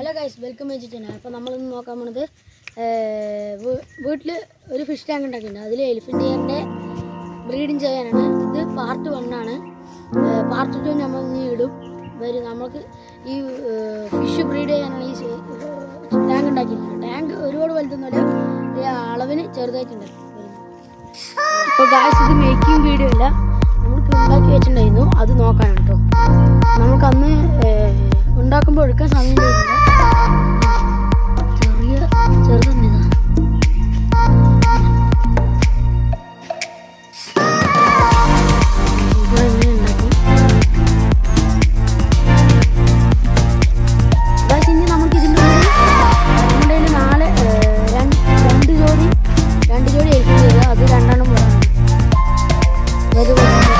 Hello guys welcome വെച്ചിട്ടുണ്ട് അപ്പോൾ നമ്മളിന്ന് നോക്കാൻ പോണത് വീട്ടിൽ ഒരു ഫിഷ് ടാങ്ക് ഉണ്ടാക്കിയിട്ടുണ്ട് അതിൽ എലിഫൻ്റ് ഇയറിൻ്റെ ബ്രീഡിങ് ചെയ്യാനാണ് ഇത് പാർട്ട് വൺ ആണ് പാർട്ട് ടു നമ്മൾ ഇനി ഇടും വരും നമുക്ക് ഈ ഫിഷ് ബ്രീഡ് ചെയ്യാനാണ് ഈ ടാങ്ക് ഉണ്ടാക്കിയിരിക്കുന്നത് ടാങ്ക് ഒരുപാട് വലുതൊന്നുമല്ല ഈ അളവിന് ചെറുതായിട്ടുണ്ട് അപ്പോൾ ഗായ്സ് ഇത് മേക്കിംഗ് വീഡിയോ അല്ല നമുക്ക് ഉണ്ടാക്കി വെച്ചിട്ടുണ്ടായിരുന്നു അത് നോക്കാനാണ് കേട്ടോ നമുക്ക് അന്ന് ഉണ്ടാക്കുമ്പോൾ എടുക്കാൻ സമയം ചെയ്തില്ല ചെറിയ ചെറുതന്നെതാ ഇവിടെ ഇങ്ങനെ ഉണ്ടാക്കി Guys, ഇനി നമുക്ക് ഇതിൻ്റെ ഉള്ളിൽ നമ്മുടെ കയ്യിൽ നാല് ഏർ, രണ്ട് രണ്ട് ജോഡി രണ്ട് ജോഡി എഴുതി തരിക അത് രണ്ടെണ്ണം വേണം അത്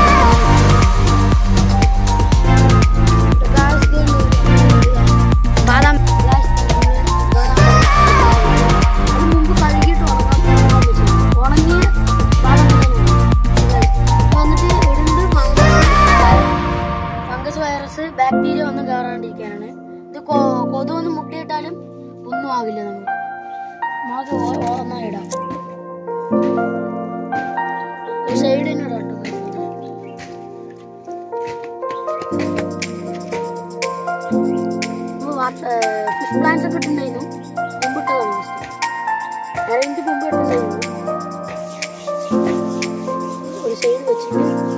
Guys, ഇതുണ്ട്. ബാദാം Guys, നമ്മള് അത് മുമ്പ് കഴുകിയിട്ട് ഉണങ്ങാൻ വെച്ചു. ഉണങ്ങിയ ബാദാം തന്നെയാണ്. Guys, ഇപ്പൊ വന്നിട്ട് ഇടുന്നത് ഫംഗസ് വൈറസ് ബാക്ടീരിയ ഒന്നും കയറാണ്ടിരിക്കാനാണ് ഇത് കൊ- കൊതുവൊന്നും മുട്ടയിട്ടാലും ഒന്നും ആവില്ല നമുക്ക് നമുക്ക് ഓ- ഓരോന്നായി ഇടാം ഒരു സൈഡ് തന്നെ ഇടാം കേട്ടോ ഫിഷ് പ്ലാന്റ്സ് ഒക്കെ ഇട്ടുണ്ടായിരുന്നു മുമ്പിട്ടതാണ് ജസ്റ്റ് അരഞ്ച് മുമ്പ് ഇട്ടുണ്ടായിരുന്നു ഒരു സൈഡ് വെച്ചിട്ട്